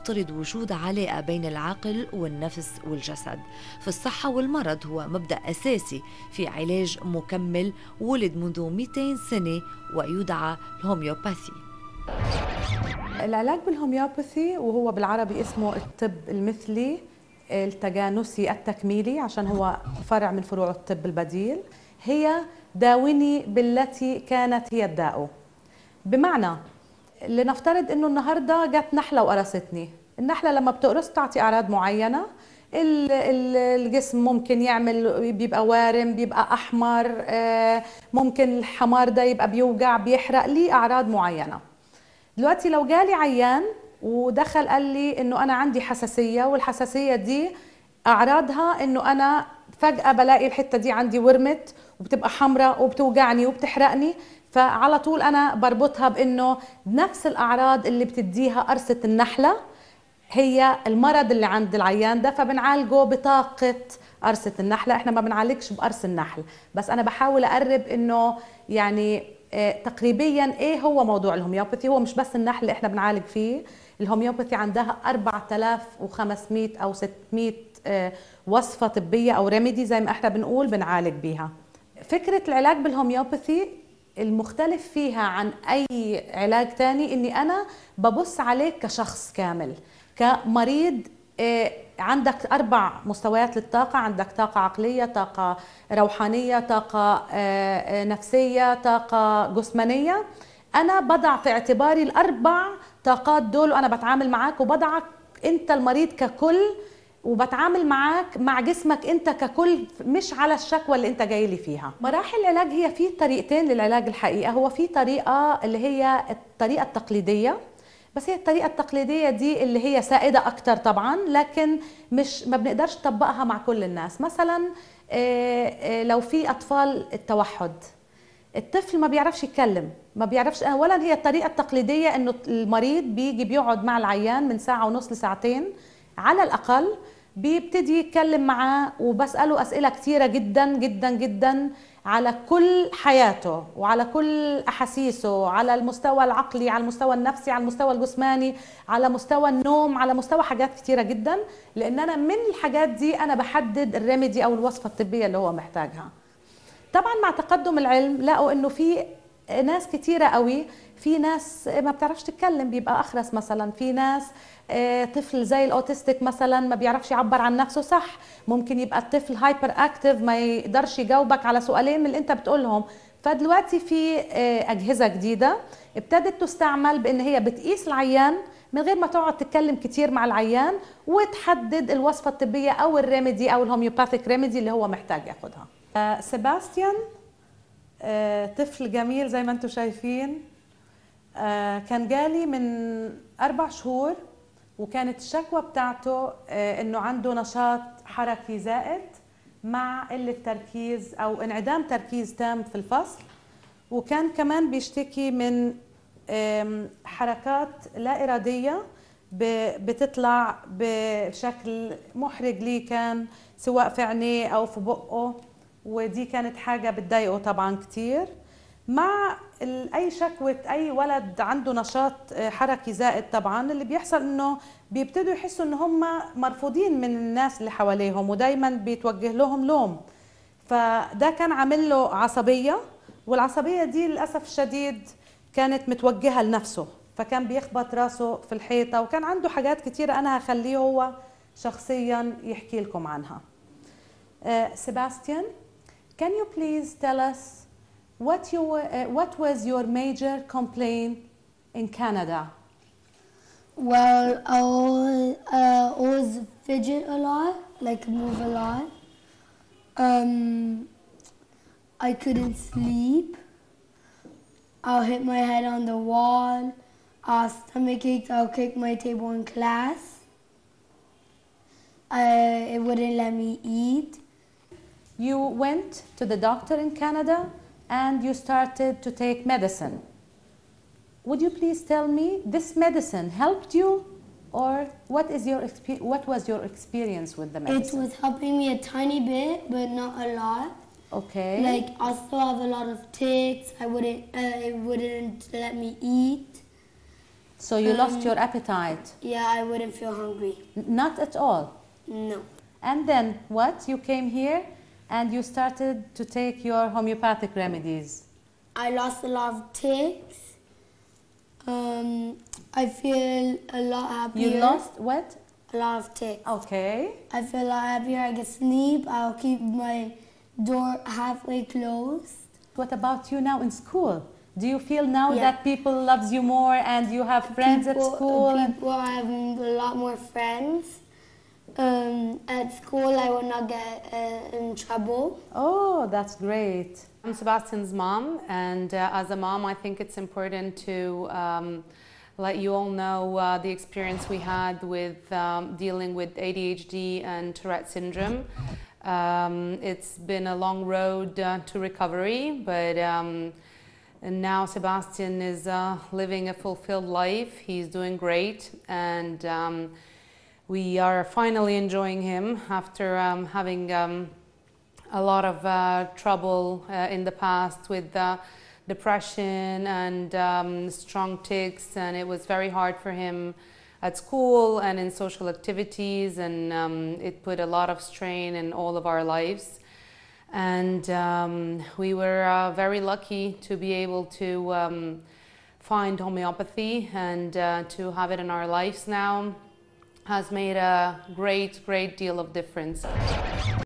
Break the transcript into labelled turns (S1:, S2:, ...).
S1: يفترض وجود علاقة بين العقل والنفس والجسد في والمرض هو مبدأ أساسي في علاج مكمل ولد منذ 200 سنة ويدعى الهوميوباثي
S2: العلاج بالهوميوباثي وهو بالعربي اسمه الطب المثلي التجانسي التكميلي عشان هو فرع من فروع الطب البديل هي داوني بالتي كانت هي الداء بمعنى لنفترض انه النهارده جت نحله وقرصتني النحله لما بتقرص تعطي اعراض معينه الجسم ممكن يعمل بيبقى وارم بيبقى احمر آه، ممكن الحمار ده يبقى بيوجع بيحرق لي اعراض معينه دلوقتي لو جالي عيان ودخل قال لي انه انا عندي حساسيه والحساسيه دي اعراضها انه انا فجاه بلاقي الحته دي عندي ورمت وبتبقى حمراء وبتوجعني وبتحرقني فعلى طول انا بربطها بانه نفس الاعراض اللي بتديها قرصه النحله هي المرض اللي عند العيان ده فبنعالجه بطاقه قرصه النحله احنا ما بنعالجش بقرص النحل بس انا بحاول اقرب انه يعني آه، تقريبيا ايه هو موضوع الهوميوباثي هو مش بس النحل اللي احنا بنعالج فيه الهوميوباثي عندها 4500 او 600 آه، وصفه طبيه او ريميدي زي ما احنا بنقول بنعالج بيها فكره العلاج بالهوميوباثي المختلف فيها عن اي علاج تاني اني انا ببص عليك كشخص كامل كمريض آه، عندك اربع مستويات للطاقه عندك طاقه عقليه طاقه روحانيه طاقه آه، نفسيه طاقه جسمانيه انا بضع في اعتباري الاربع طاقات دول وانا بتعامل معاك وبضعك انت المريض ككل وبتعامل معاك مع جسمك انت ككل مش على الشكوى اللي انت جاي لي فيها مراحل العلاج هي في طريقتين للعلاج الحقيقه هو في طريقه اللي هي الطريقه التقليديه بس هي الطريقه التقليديه دي اللي هي سائده اكتر طبعا لكن مش ما بنقدرش نطبقها مع كل الناس مثلا آه، آه، لو في اطفال التوحد الطفل ما بيعرفش يتكلم ما بيعرفش اولا هي الطريقه التقليديه انه المريض بيجي بيقعد مع العيان من ساعه ونص لساعتين على الاقل بيبتدي يتكلم معاه وبساله اسئله كثيره جدا جدا جدا على كل حياته وعلى كل احاسيسه على المستوى العقلي على المستوى النفسي على المستوى الجسماني على مستوى النوم على مستوى حاجات كثيره جدا لان انا من الحاجات دي انا بحدد الريميدي او الوصفه الطبيه اللي هو محتاجها طبعا مع تقدم العلم لقوا انه في ناس كثيره قوي في ناس ما بتعرفش تتكلم بيبقى اخرس مثلا في ناس آه، طفل زي الاوتستيك مثلا ما بيعرفش يعبر عن نفسه صح ممكن يبقى الطفل هايبر اكتف ما يقدرش يجاوبك على سؤالين من اللي انت بتقولهم فدلوقتي في آه، اجهزه جديده ابتدت تستعمل بان هي بتقيس العيان من غير ما تقعد تتكلم كتير مع العيان وتحدد الوصفه الطبيه او الريميدي او الهوميوباثيك ريميدي اللي هو محتاج ياخدها آه، سيباستيان طفل جميل زي ما انتم شايفين كان جالي من اربع شهور وكانت الشكوى بتاعته آه، انه عنده نشاط حركي زائد مع قله تركيز او انعدام تركيز تام في الفصل وكان كمان بيشتكي من حركات لا اراديه بتطلع بشكل محرج ليه كان سواء في عينيه او في بقه ودي كانت حاجه بتضايقه طبعا كثير مع اي شكوى اي ولد عنده نشاط آه، حركي زائد طبعا اللي بيحصل انه بيبتدوا يحسوا ان هم مرفوضين من الناس اللي حواليهم ودايما بيتوجه لهم لوم فده كان عامل له عصبيه والعصبيه دي للاسف الشديد كانت متوجهه لنفسه فكان بيخبط راسه في الحيطه وكان عنده حاجات كثيره انا هخليه هو شخصيا يحكي لكم عنها سيباستيان uh, can you please tell us what, you, uh, what was your major complaint in Canada?
S3: Well, I always, uh, always fidget a lot, like move a lot. Um, I couldn't sleep. I'll hit my head on the wall. I'll stomach aches. I'll kick my table in class. Uh, it wouldn't let me eat.
S2: You went to the doctor in Canada and you started to take medicine. Would you please tell me this medicine helped you or what is your what was your experience with the medicine?
S3: It was helping me a tiny bit, but not a lot.
S2: Okay.
S3: Like I still have a lot of ticks. I wouldn't. Uh, it wouldn't let me eat.
S2: So you lost
S3: Um,
S2: your appetite?
S3: Yeah, I wouldn't feel hungry.
S2: N- Not at all.
S3: No.
S2: And then what? You came here and you started to take your homeopathic remedies.
S3: I lost a lot of ticks. Um, I feel a lot happier.
S2: You lost what?
S3: a lot of ticks.
S2: Okay.
S3: I feel a lot happier. I can sleep. I'll keep my door halfway closed.
S2: What about you now in school? Do you feel now
S3: Yeah.
S2: that people loves you more and you have friends
S3: people,
S2: at school? and-
S3: People are having a lot more friends. Um, at school, I will not get uh, in trouble.
S2: Oh, that's great.
S4: I'm Sebastian's mom, and uh, as a mom, I think it's important to um, let you all know uh, the experience we had with um, dealing with ADHD and Tourette syndrome. Um, it's been a long road uh, to recovery, but um, and now Sebastian is uh, living a fulfilled life. He's doing great, and um, we are finally enjoying him after um, having um, a lot of uh, trouble uh, in the past with uh, depression and um, strong tics, and it was very hard for him at school and in social activities, and um, it put a lot of strain in all of our lives. And um, we were uh, very lucky to be able to um, find homeopathy and uh, to have it in our lives now has made a great, great deal of difference.